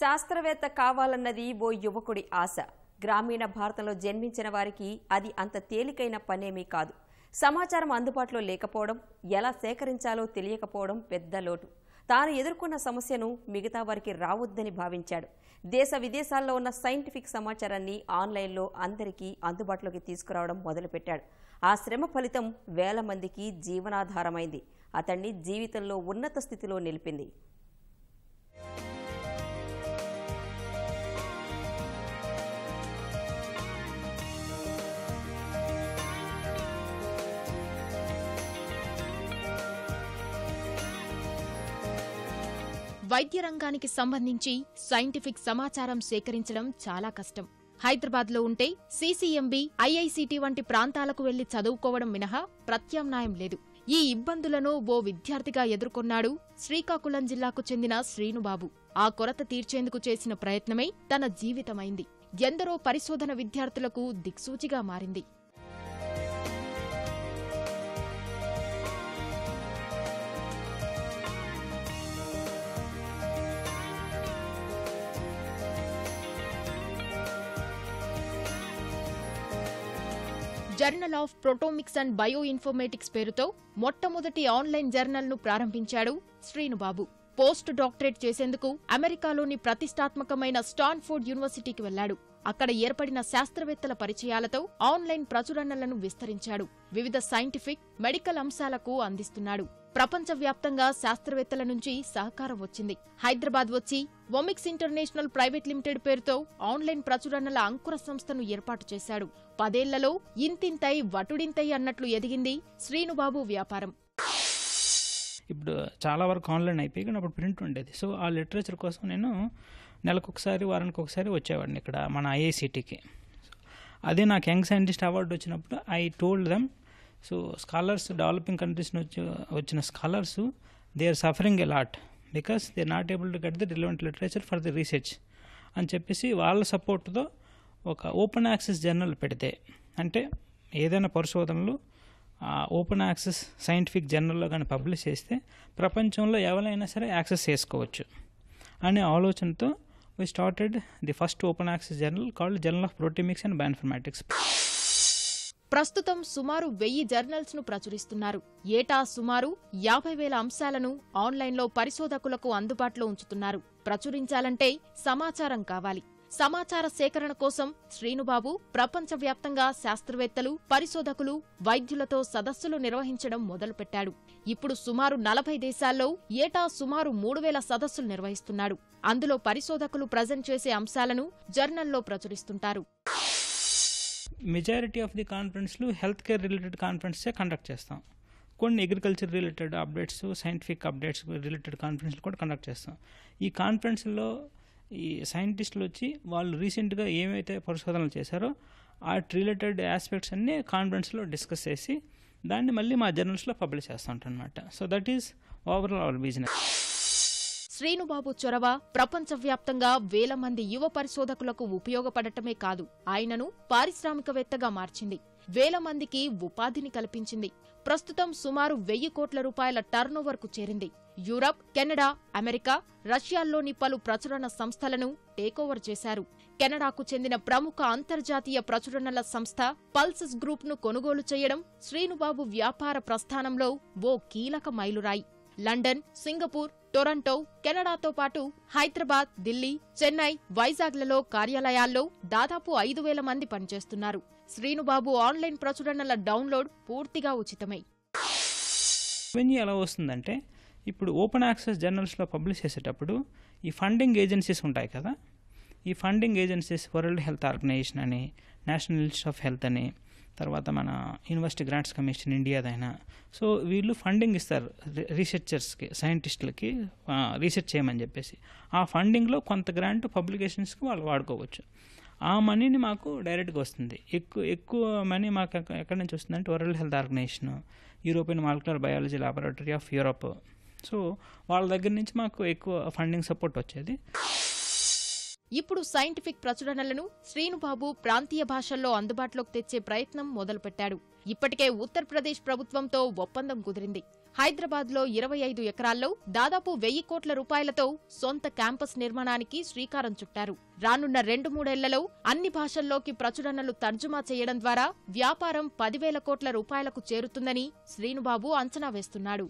శాస్త్రవేత్త కావాలన్నది ఓ యువకుడి ఆశ గ్రామీణ భారతంలో జన్మించిన వారికి అది అంత తేలికైన పనేమీ కాదు సమాచారం అందుబాటులో లేకపోవడం ఎలా సేకరించాలో తెలియకపోవడం పెద్ద లోటు తాను ఎదుర్కొన్న సమస్యను మిగతా వారికి రావద్దని భావించాడు దేశ విదేశాల్లో ఉన్న సైంటిఫిక్ సమాచారాన్ని ఆన్లైన్లో అందరికీ అందుబాటులోకి తీసుకురావడం మొదలుపెట్టాడు ఆ శ్రమ ఫలితం వేల మందికి జీవనాధారమైంది అతన్ని జీవితంలో ఉన్నత స్థితిలో నిలిపింది వైద్య రంగానికి సంబంధించి సైంటిఫిక్ సమాచారం సేకరించడం చాలా కష్టం హైదరాబాద్లో ఉంటే సీసీఎంబీ ఐఐసిటి వంటి ప్రాంతాలకు వెళ్లి చదువుకోవడం మినహా ప్రత్యామ్నాయం లేదు ఈ ఇబ్బందులను ఓ విద్యార్థిగా ఎదుర్కొన్నాడు శ్రీకాకుళం జిల్లాకు చెందిన శ్రీనుబాబు ఆ కొరత తీర్చేందుకు చేసిన ప్రయత్నమే తన జీవితమైంది ఎందరో పరిశోధన విద్యార్థులకు దిక్సూచిగా మారింది Journal of Proteomics and Bioinformatics పేరుతో మొట్టమొదటి ఆన్లైన్ జర్నల్ను ప్రారంభించాడు శ్రీనుబాబు పోస్ట్ డాక్టరేట్ చేసేందుకు అమెరికాలోని ప్రతిష్టాత్మకమైన స్టాన్ఫోర్డ్ యూనివర్సిటీకి వెళ్లాడు అక్కడ ఏర్పడిన శాస్త్రవేత్తల పరిచయాలతో ఆన్లైన్ ప్రచురణలను విస్తరించాడు వివిధ సైంటిఫిక్ మెడికల్ అంశాలకు అందిస్తున్నాడు ప్రపంచవ్యాప్తంగా శాస్త్రవేత్తల నుంచి సహకారం వచ్చింది హైదరాబాద్ వచ్చి ఒమిక్స్ ఇంటర్నేషనల్ ప్రైవేట్ లిమిటెడ్ పేరుతో ఆన్లైన్ ప్రచురణల అంకుర సంస్థను ఏర్పాటు చేశాడు పదేళ్లలో ఇంతింతై వటుడింతై అన్నట్లు ఎదిగింది శ్రీనుబాబు వ్యాపారం ఇప్పుడు చాలా వరకు ఆన్లైన్ అయిపోయి కానీ అప్పుడు ప్రింట్ ఉండేది సో ఆ లిటరేచర్ కోసం నేను నెలకు ఒకసారి వారానికి ఒకసారి వచ్చేవాడిని ఇక్కడ మన ఐఐసిటీకి అదే నాకు యంగ్ సైంటిస్ట్ అవార్డు వచ్చినప్పుడు I told them so scholars developing countries నుంచి వచ్చిన scholars they are suffering a lot because they not able to get the relevant literature for the research అని చెప్పేసి వాళ్ళ సపోర్ట్తో ఒక ఓపెన్ యాక్సెస్ జర్నల్ పెడితే అంటే ఏదైనా పరిశోధనలు ఓపెన్ యాక్సెస్ సైంటిఫిక్ జర్నల్లో కానీ పబ్లిష్ చేస్తే ప్రపంచంలో ఎవరైనా సరే యాక్సెస్ చేసుకోవచ్చు అనే ఆలోచనతో we started the first open access journal called Journal of Proteomics and Bioinformatics ప్రస్తుతం సుమారు వెయ్యి జర్నల్స్ ను ప్రచురిస్తున్నారు ఏటా సుమారు యాభై వేల అంశాలను ఆన్లైన్లో పరిశోధకులకు అందుబాటులో ఉంచుతున్నారు ప్రచురించాలంటే సమాచారం కావాలి సమాచార సేకరణ కోసం శ్రీనుబాబు ప్రపంచవ్యాప్తంగా శాస్త్రవేత్తలు పరిశోధకులు వైద్యులతో సదస్సులు నిర్వహించడం మొదలుపెట్టాడు ఇప్పుడు సుమారు నలభై దేశాల్లో ఏటా సుమారు మూడు వేల సదస్సులు నిర్వహిస్తున్నాడు అందులో పరిశోధకులు ప్రజెంట్ చేసే అంశాలను జర్నల్లో ప్రచురిస్తుంటారు మెజారిటీ ఆఫ్ ది కాన్ఫరెన్స్లు హెల్త్ కేర్ రిలేటెడ్ కాన్ఫరెన్సే కండక్ట్ చేస్తాం కొన్ని agriculture related updates scientific updates related కాన్ఫరెన్స్లు కూడా కండక్ట్ చేస్తాం ఈ కాన్ఫరెన్స్లో ఈ సైంటిస్టులు వచ్చి వాళ్ళు రీసెంట్గా ఏమైతే పరిశోధనలు చేశారో ఆ రిలేటెడ్ ఆస్పెక్ట్స్ అన్నీ కాన్ఫరెన్స్లో డిస్కస్ చేసి దాన్ని మళ్ళీ మా జర్నల్స్లో పబ్లిష్ చేస్తూ ఉంటాం అనమాట so that is overall our business Srinubabu చొరవ ప్రపంచవ్యాప్తంగా వేల మంది యువ పరిశోధకులకు ఉపయోగపడటమే కాదు ఆయనను పారిశ్రామికవేత్తగా మార్చింది వేల మందికి ఉపాధిని కల్పించింది ప్రస్తుతం సుమారు వెయ్యి కోట్ల రూపాయల టర్నోవర్కు చేరింది యూరప్ కెనడా అమెరికా రష్యాల్లోని పలు ప్రచురణ సంస్థలను టేకోవర్ చేశారు కెనడాకు చెందిన ప్రముఖ అంతర్జాతీయ ప్రచురణల సంస్థ పల్సస్ గ్రూప్ ను కొనుగోలు చేయడం శ్రీనుబాబు వ్యాపార ప్రస్థానంలో ఓ కీలక మైలురాయి లండన్ సింగపూర్ టొరంటో కెనడాతో పాటు హైదరాబాద్ ఢిల్లీ చెన్నై వైజాగ్లలో కార్యాలయాల్లో దాదాపు ఐదు వేల మంది పనిచేస్తున్నారు శ్రీనుబాబు ఆన్లైన్ ప్రచురణల డౌన్లోడ్ పూర్తిగా ఉచితమే రెవెన్యూ ఎలా వస్తుందంటే ఇప్పుడు ఓపెన్ యాక్సెస్ జర్నల్స్లో పబ్లిష్ చేసేటప్పుడు ఈ ఫండింగ్ ఏజెన్సీస్ ఉంటాయి కదా ఈ funding agencies World Health Organization అని నేషనల్ ఇన్స్టిట్యూట్ ఆఫ్ హెల్త్ అని తర్వాత మన యూనివర్సిటీ గ్రాంట్స్ కమిషన్ ఇండియాదైనా సో వీళ్ళు ఫండింగ్ ఇస్తారు రీసెర్చర్స్కి సైంటిస్టులకి రీసెర్చ్ చేయమని చెప్పేసి ఆ ఫండింగ్లో కొంత గ్రాంట్ పబ్లికేషన్స్కి వాళ్ళు వాడుకోవచ్చు ఆ మనీని మాకు డైరెక్ట్గా వస్తుంది ఎక్కువ ఎక్కువ మనీ మాకు ఎక్క- ఎక్కడి నుంచి వస్తుందంటే World Health Organization European Molecular Biology Laboratory of Europe so వాళ్ళ దగ్గర నుంచి మాకు ఎక్కువ ఫండింగ్ సపోర్ట్ వచ్చేది ఇప్పుడు సైంటిఫిక్ ప్రచురణలను శ్రీనుబాబు ప్రాంతీయ భాషల్లో అందుబాటులోకి తెచ్చే ప్రయత్నం మొదలుపెట్టాడు ఇప్పటికే ఉత్తరప్రదేశ్ ప్రభుత్వంతో ఒప్పందం కుదిరింది హైదరాబాద్లో ఇరవై ఐదు ఎకరాల్లో దాదాపు వెయ్యి కోట్ల రూపాయలతో సొంత క్యాంపస్ నిర్మాణానికి శ్రీకారం చుట్టారు రానున్న రెండు మూడేళ్లలో అన్ని భాషల్లోకి ప్రచురణలు తర్జుమా చేయడం ద్వారా వ్యాపారం పదివేల కోట్ల రూపాయలకు చేరుతుందని శ్రీనుబాబు అంచనా వేస్తున్నాడు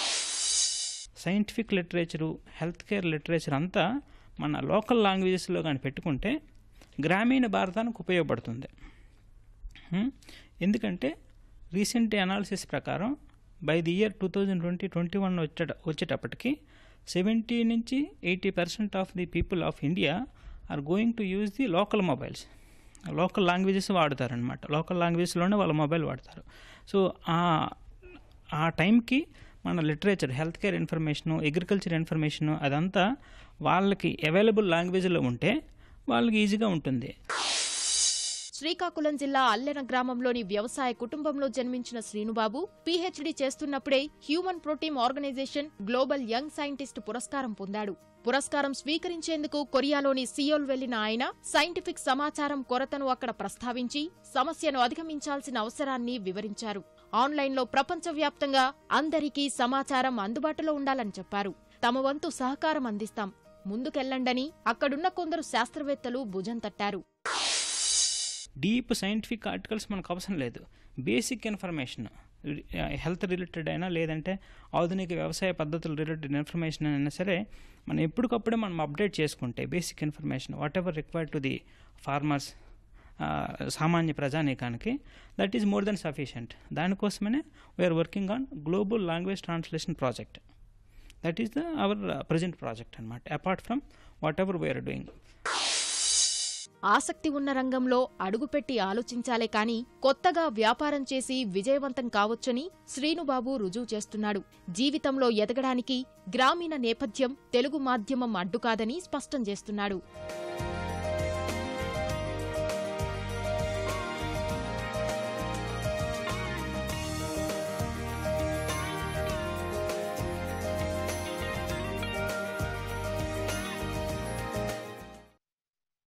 scientific literature health care literature అంతా మన లోకల్ లాంగ్వేజెస్లో కానీ పెట్టుకుంటే గ్రామీణ భారతానికి ఉపయోగపడుతుంది హ్మ్? ఎందుకంటే రీసెంట్ అనాలిసిస్ ప్రకారం by the year two thousand twenty twenty one వచ్చేట వచ్చేటప్పటికి సెవెంటీ నుంచి eighty percent of the people of India are going to use the local mobiles local languages వాడతారనమాట లోకల్ లాంగ్వేజ్లోనే వాళ్ళ మొబైల్ వాడతారు సో ఆ ఆ టైంకి మన literature health care information agriculture information అదంతా వాళ్ళకి అవైలబుల్ లాంగ్వేజ్లో ఉంటే వాళ్ళకి ఈజీగా ఉంటుంది శ్రీకాకుళం జిల్లా అల్లెన గ్రామంలోని వ్యవసాయ కుటుంబంలో జన్మించిన శ్రీనుబాబు పీహెచ్డీ చేస్తున్నప్పుడే human protein organisation global young scientist పురస్కారం పొందాడు పురస్కారం స్వీకరించేందుకు కొరియాలోని సియోల్ వెళ్లిన ఆయన సైంటిఫిక్ సమాచారం కొరతను అక్కడ ప్రస్తావించి సమస్యను అధిగమించాల్సిన అవసరాన్ని వివరించారు ఆన్లైన్లో ప్రపంచవ్యాప్తంగా అందరికీ సమాచారం అందుబాటులో ఉండాలని చెప్పారు తమ వంతు సహకారం అందిస్తాం ముందుకెళ్లండని అక్కడున్న కొందరు శాస్త్రవేత్తలు భుజం తట్టారు డీప్ సైంటిఫిక్ ఆర్టికల్స్ మనకు అవసరం లేదు బేసిక్ ఇన్ఫర్మేషన్ హెల్త్ రిలేటెడ్ అయినా లేదంటే ఆధునిక వ్యవసాయ పద్ధతుల రిలేటెడ్ ఇన్ఫర్మేషన్ అయినా సరే మనం ఎప్పటికప్పుడే మనం అప్డేట్ చేసుకుంటే basic information whatever required to the farmers సామాన్య ప్రజానీకానికి that is more than sufficient దానికోసమనే we are working on global language translation project that is the our present project అనమాట apart from whatever we are doing ఆసక్తి ఉన్న రంగంలో అడుగుపెట్టి ఆలోచించాలే కాని కొత్తగా వ్యాపారం చేసి విజయవంతం కావచ్చని శ్రీనుబాబు రుజువు చేస్తున్నాడు జీవితంలో ఎదగడానికి గ్రామీణ నేపథ్యం తెలుగు మాధ్యమం అడ్డుకాదని స్పష్టం చేస్తున్నాడు